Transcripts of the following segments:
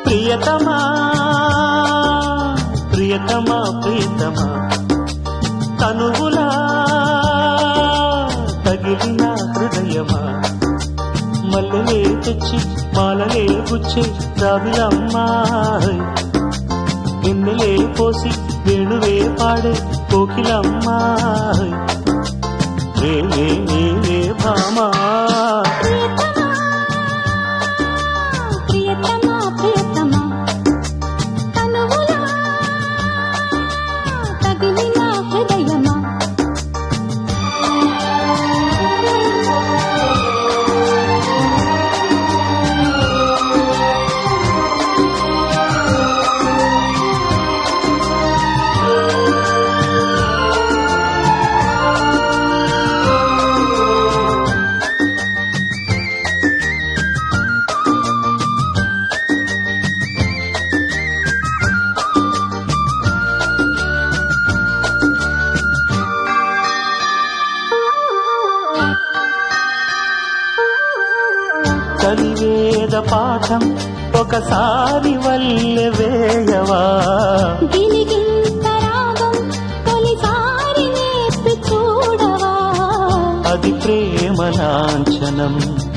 ప్రియతమా ప్రియతమా ప్రియతమా తనువులా తగిలిన హృదయమా మల్లెలే తెచ్చి మాలలే గుచ్చి రావిలమ్మా గిన్నెలే పోసి వేణువే పాడే కోకిలమ్మా రే రే రే రే భామా ప్రియతమా ప్రియతమా తనువులా తగిలిన హృదయమా చలివేద పాఠం ఒకసారి వల్లె వేయవా గిలిగింత రాగం తొలిసారి నేర్పి చూడవా అది ప్రేమ లాంఛనం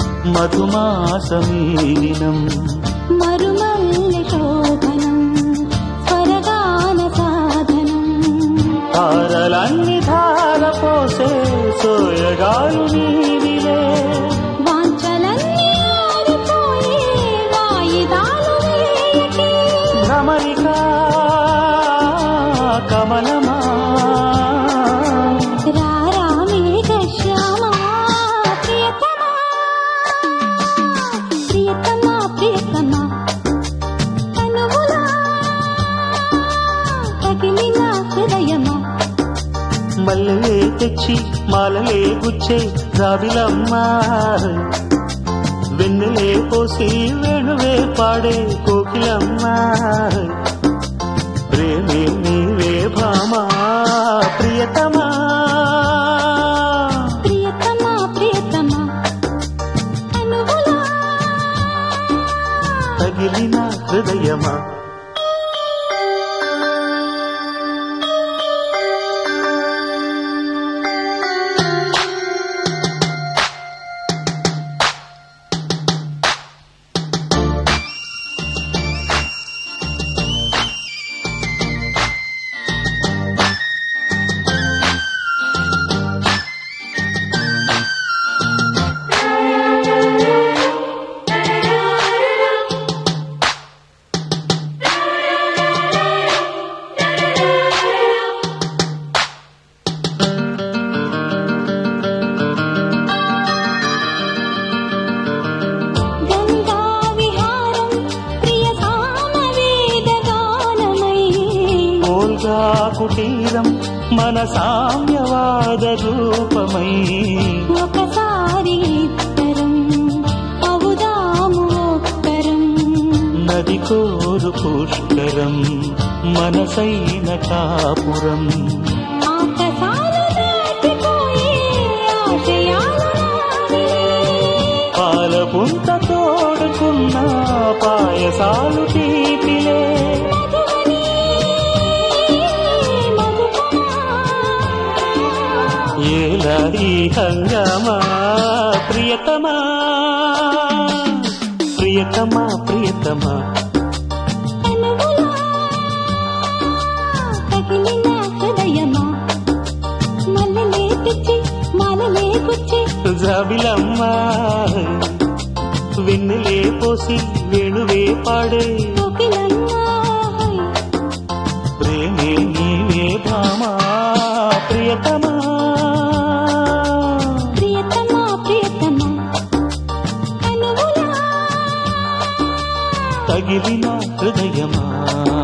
మధుమాసమీనం మరుమల్లె శోభనం స్వరగాన సాధనం తారలన్ని ధార పోసే సోయగాలు నీవిలే వాంఛలన్నీ ఆరిపోయే వాయిదాలు వేయకే భ్రమరిక కమలమా రారా మేఘశ్యామా ప్రియతమా ప్రియతమా ప్రియతమా తనువులా తగిలిన హృదయమా మల్లెలే తెచ్చి మాలలే గుచ్చే రావిలమ్మా వెన్నెలే పోసి వేణువే పాడే కోకిలమ్మా ప్రేమే నీవే భామా ప్రియతమా ప్రియతమా ప్రియతమా తనువులా తగిలిన హృదయమా గంగా విహారం ప్రియ సామవేద గానమై ఓల్గా కుటీరం మన సామ్యవాద రూపమై ఒకసారి ఇద్దరం అవుదాము ఒక్కరం నది కోరు పుష్కరం మనసైన కాపురం ఆకాశాలు దాటిపోయే ఆశయాలు నావిలే. పాల పుంత తోడుకున్న పాయసాలు తీపిలే మధువని మధుపమా. ఏలా ఈ హంగామా ప్రియతమా ప్రియతమా ప్రియతమా తనువులా తగిలిన హృదయమా మల్లెలే తెచ్చి మాలలే గుచ్చి జాబిలమ్మా వెన్నెలే పోసి వేణువే పాడే కోకిలమ్మా ప్రేమే నీవే భామా ప్రియతమా ప్రియతమా ప్రియతమా తనువులా తగిలిన హృదయమా